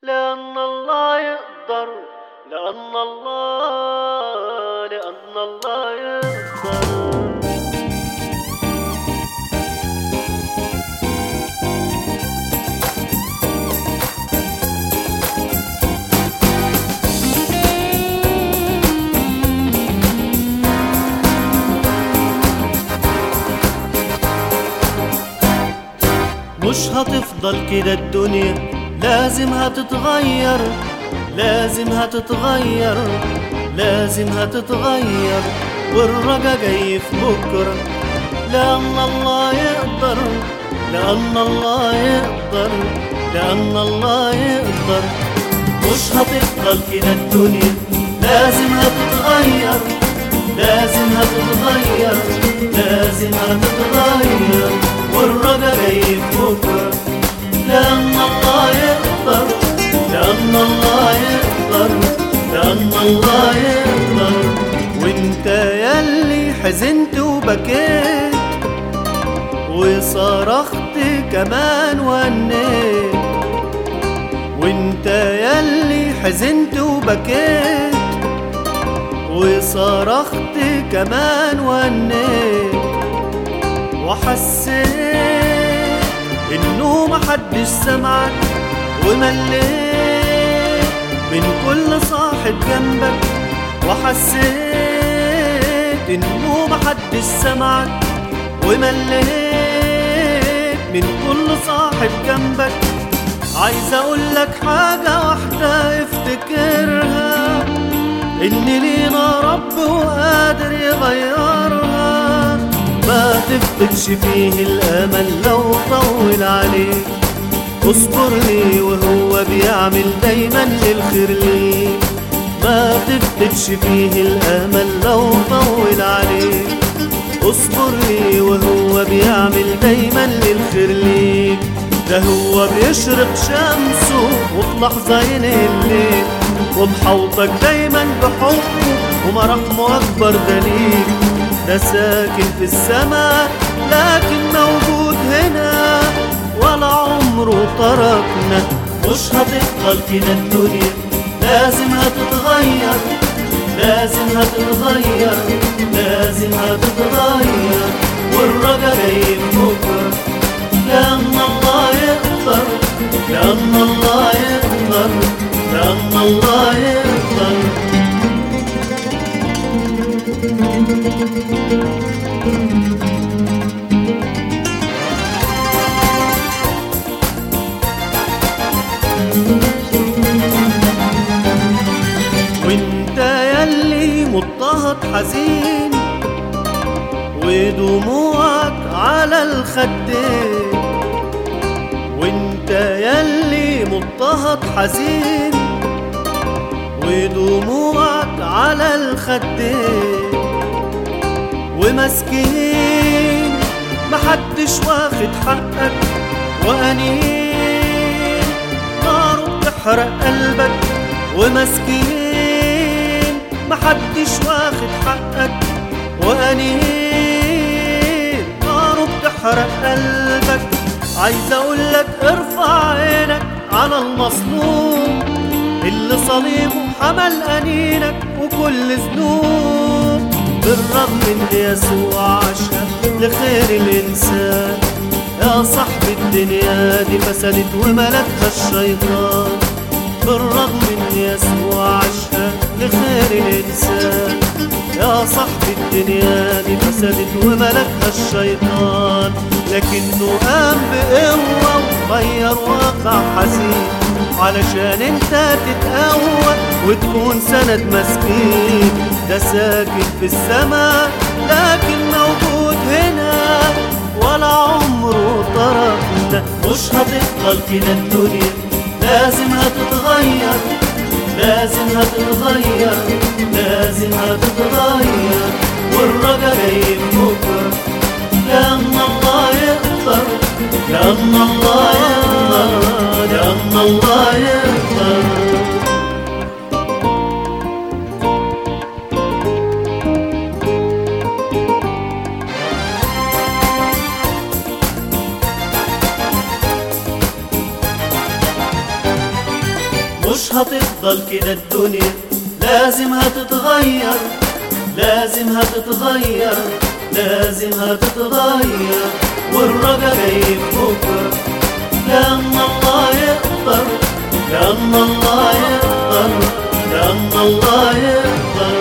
لأن الله يقدر لأن الله لأن الله يقدر مش هتفضل كده الدنيا لازم هتتغير لازم هتتغير لازم هتتغير والرجا جاي في بكرة لأن الله يقدر لأن الله يقدر لأن الله يقدر مش هتفضل كده الدنيا لازم هتتغير لازم هتتغير لازم هتتغير والرجا جاي في بكرة لأن الله يقدر لأن الله يقدر لأن الله يقدر وانت ياللي حزنت وبكيت وصرخت كمان ونيت وانت ياللي حزنت وبكيت وصرخت كمان ونيت وحسيت انه محدش سمعك ومليت من كل صاحب جنبك وحسيت انه محدش سمعك ومليت من كل صاحب جنبك عايز اقولك حاجة واحدة افتكرها ان لينا رب وقادر يغيرها ما تفقدش فيه الامل لو طول عليك اصبر لي وهو بيعمل دايما الخير ليك ما تفقدش فيه الامل لو طول عليك اصبر لي وهو بيعمل دايما الخير ليك ده هو بيشرق شمسه وفي لحظة ينهي الليل ومحوطك دايما بحبه ومراحمه أكبر دليل ده ساكن في السماء لكن موجود هنا ولا عمره تركنا مش هتفضل كده الدنيا لازم هتتغير لازم هتتغير لازم هتتغير والرجا جاي بكره لأن الله يقدر لأن الله يقدر لأن الله يقدر وانت يلي مضطهد حزين ودموعك على الخدين وانت يلي مضطهد حزين ودموعك على الخدين ومسكين محدش واخد حقك وأنين نار بتحرق قلبك ومسكين محدش واخد حقك وأنين نار بتحرق قلبك عايز اقولك ارفع عينك على المظلوم اللي صليبه حمل انينك وكل ذنوب بالرغم ان يسوع عاشها لخير الانسان يا صاحب الدنيا دي فسدت وملكها الشيطان بالرغم ان يسوع عاشها لخير الانسان يا صاحب الدنيا دي فسدت وملكها الشيطان لكنه قام بقوة وغير واقع حزين علشان انت تتقوى وتكون سند مسكين ده ساكن في السماء لكن موجود هنا ولا عمره تركنا مش هتفضل كده الدنيا لازم هتتغير لازم هتتغير لازم هتتغير والرجا جاي بكره لأن الله يقدر لأن الله يقدر لأن الله يقدر مش هتفضل كده الدنيا لازم هتتغير لازم هتتغير لازم هتتغير والرجا جاي بكرة لأن الله يقدر لأن الله يقدر لأن الله يقدر